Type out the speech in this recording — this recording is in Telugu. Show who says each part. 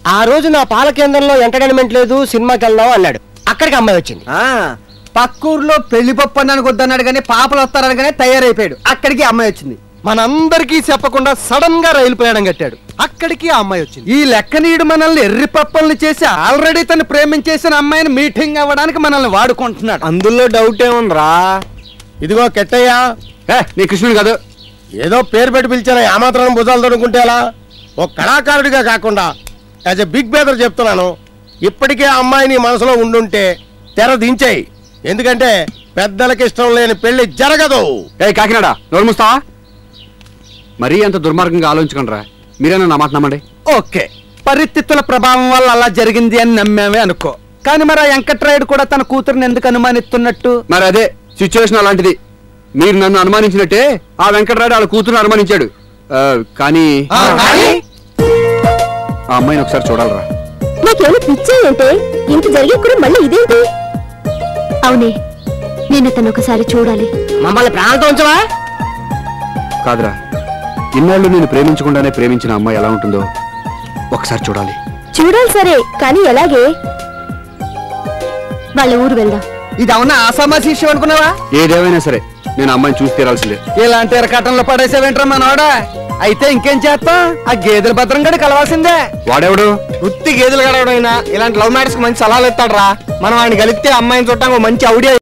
Speaker 1: ఆ రోజు నా పాల కేంద్రంలో ఎంటర్టైన్మెంట్ లేదు సినిమాకి వెళ్దాం అన్నాడు అక్కడికి అమ్మాయి వచ్చింది
Speaker 2: ఆ, పక్కూర్లో పెళ్లి పప్పు అన్నానికి వద్దన్నాడు కానీ పాపలు వస్తారని కానీ తయారైపోయాడు అక్కడికి అమ్మాయి వచ్చింది
Speaker 3: మనందరికీ చెప్పకుండా సడన్ గా రైలు ప్రయాణం కట్టాడు అక్కడికి ఆ అమ్మాయి వచ్చింది
Speaker 2: ఈ లెక్కనీయుడు మనల్ని ఎర్రి పప్పల్ని చేసి ఆల్రెడీ తను ప్రేమించేసిన అమ్మాయిని మీటింగ్ అవ్వడానికి మనల్ని వాడుకుంటున్నాడు
Speaker 1: అందులో డౌట్ ఏముందిరా ఇదిగో కెట్టయ్యా
Speaker 4: ఏ నీ కృష్ణుడు కాదు
Speaker 1: ఏదో పేరు పెట్టి పిలిచాను ఆ మాత్రం భుజాలు తొడుకుంటే ఎలా ఒక కళాకారుడిగా కాకుండా యాజ్ ఎ బిగ్ బేదర్ చెప్తున్నాను ఇప్పటికే ఆ అమ్మాయి నీ మనసులో ఉండుంటే తెర దించేయి ఎందుకంటే పెద్దలకి ఇష్టం లేని పెళ్లి జరగదు
Speaker 4: ఏ కాకినాడ నోరు మూస్తావా మరీ అంత దుర్మార్గంగా ఆలోచించకండి రా మీరేనా నా మాట నమ్మండి
Speaker 2: ఓకే పరిస్థితుల ప్రభావం వల్ల అలా జరిగింది అని నమ్మామే అనుకో కానీ మరి ఆ వెంకట్రాయుడు కూడా తన కూతురుని ఎందుకు అనుమానిస్తున్నట్టు
Speaker 4: మరి అదే సిచ్యువేషన్ అలాంటిది మీరు నన్ను అనుమానించినట్టే ఆ వెంకటరాయుడు వాళ్ళ కూతురు అనుమానించాడు ఆ, కానీ
Speaker 1: ఆ, కానీ?
Speaker 4: ఆ అమ్మాయిని ఒకసారి చూడాలరా
Speaker 5: నాకేమైనా పిచ్చాయంటే ఇంత జరిగి కూడా మళ్ళీ ఇదేంటి అవునే నేను తను ఒకసారి చూడాలి
Speaker 1: మమ్మల్ని ప్రాణంతో ఉంచవా
Speaker 4: కాదురా ఇన్నాళ్ళు నేను ప్రేమించకుండానే ప్రేమించిన అమ్మాయి ఎలా ఉంటుందో ఒకసారి చూడాలి
Speaker 5: చూడాలి సరే కానీ ఎలాగే వాళ్ళ ఊరు వెళ్దాం
Speaker 2: ఇది అవునా ఆసామా శిష్యం అనుకున్నావా
Speaker 4: ఏదేమైనా సరే నేను ఆ అమ్మాయిని చూసి తీరాల్సిందే
Speaker 2: ఇలాంటి ఎరకటంలో పడేసేవేంట్రా మనోడా అయితే ఇంకేం చేస్తాం ఆ గేదెల భద్రం గడి కలవాల్సిందే
Speaker 4: వాడెవడు
Speaker 1: ఉత్తి గేదెలు గడవడైనా ఇలాంటి లవ్ మ్యారేజ్ మంచి సలహాలు ఇస్తాడు రా మనం ఆయన కలిస్తే అమ్మాయిని చుట్టానికి మంచి ఐడియా